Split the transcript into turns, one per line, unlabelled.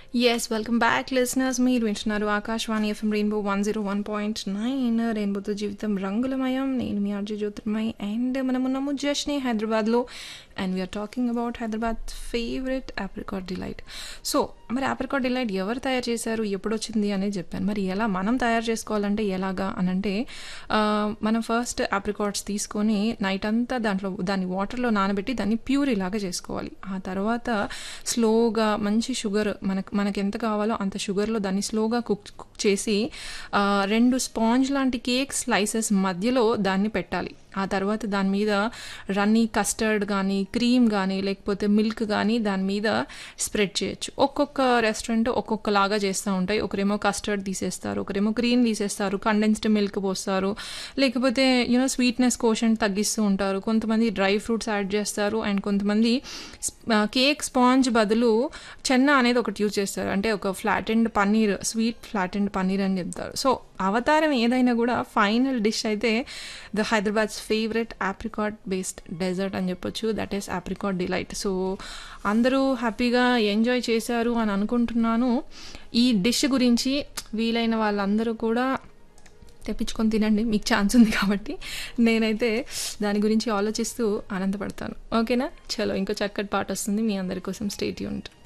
yes welcome back listeners మీరు వింటున్నారు Akashvani FM rainbow one zero one point nine రెయిన్బోతో జీవితం రంగులమయం నేను మీ ఆర్జే జ్యోతిర్మయ్ అండ్ మనం ఉన్నాము జస్ట్ని హైదరాబాద్లో and we are talking about Hyderabad favourite apricot delight so మరి ఆప్రికాట్ డిలైట్ ఎవరు తయారు చేశారు ఎప్పుడు వచ్చింది అనేది చెప్పాను మరి ఎలా మనం తయారు చేసుకోవాలంటే ఎలాగా అని అంటే ఆ, మనం ఫస్ట్ ఆప్రికాట్స్ తీసుకొని నైట్ అంతా దాంట్లో దాన్ని వాటర్లో నానబెట్టి దాన్ని ప్యూరీ లాగా చేసుకోవాలి ఆ తర్వాత స్లోగా మంచి షుగర్ మనకు మనకి ఎంత కావాలో అంత షుగర్లో దాన్ని స్లోగా కుక్ కుక్ చేసి ఆ, రెండు స్పాంజ్ లాంటి కేక్ స్లైసెస్ మధ్యలో దాన్ని పెట్టాలి ఆ తర్వాత దాని మీద రన్నీ కస్టర్డ్ కానీ క్రీమ్ కానీ లేకపోతే మిల్క్ కానీ దాని మీద స్ప్రెడ్ చేయొచ్చు ఒక్కొక్క రెస్టారెంట్ ఒక్కొక్కలాగా చేస్తూ ఉంటాయి ఒకరేమో కస్టర్డ్ తీసేస్తారు ఒకరేమో క్రీమ్ తీసేస్తారు కండెన్స్డ్ మిల్క్ పోస్తారు లేకపోతే యూనో స్వీట్నెస్ కోషన్ తగ్గిస్తూ ఉంటారు కొంతమంది డ్రై ఫ్రూట్స్ యాడ్ చేస్తారు అండ్ కొంతమంది కేక్ స్పాంజ్ బదులు చెన్న అనేది ఒకటి యూజ్ చేస్తారు అంటే ఒక flat and paneer sweet flat and paneer అని చెప్తారు సో అవతారం ఏదైనా కూడా ఫైనల్ డిష్ అయితే the Hyderabad's favourite apricot based dessert అని చెప్పొచ్చు that is apricot delight so అందరూ హ్యాపీగా ఎంజాయ్ చేశారు అని అనుకుంటున్నాను ఈ డిష్ గురించి వీలైన వాళ్ళందరూ కూడా తెప్పించుకొని తినండి మీకు ఛాన్స్ ఉంది కాబట్టి నేనైతే దాని గురించి ఆలోచిస్తూ ఆనందపడతాను ఓకేనా చలో ఇంకో చక్కటి పాట వస్తుంది మీ అందరి కోసం స్టేట్ యూనిట్